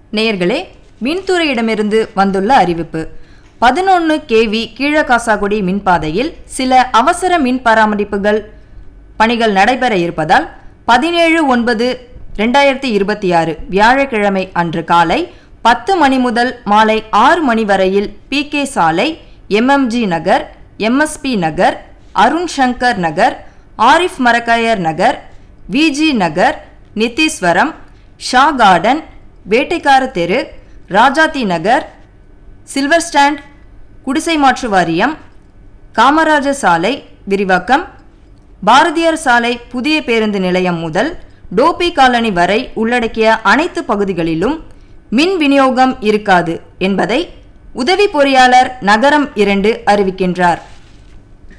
நேயர்களே மின்துறையிடமிருந்து வந்துள்ள அறிவிப்பு பதினொன்று கேவி கீழகாசாகுடி மின்பாதையில் சில அவசர மின் பராமரிப்புகள் பணிகள் நடைபெற இருப்பதால் பதினேழு ஒன்பது ரெண்டாயிரத்தி இருபத்தி ஆறு வியாழக்கிழமை அன்று காலை பத்து மணி முதல் மாலை ஆறு மணி வரையில் பி கே சாலை MMG Nagar MSP Nagar Arun Shankar Nagar Arif Marakkayar Nagar VG Nagar Nitheeswaram Shah garden வேட்டைக்கார தெரு ராஜாத்தி நகர் சில்வர் ஸ்டாண்ட் குடிசை மாற்று வாரியம் காமராஜர் சாலை விரிவாக்கம் பாரதியார் சாலை புதிய பேருந்து நிலையம் முதல் டோபி காலனி வரை உள்ளடக்கிய அனைத்து பகுதிகளிலும் மின் விநியோகம் இருக்காது என்பதை உதவி பொறியாளர் நகரம் இரண்டு அறிவிக்கின்றார்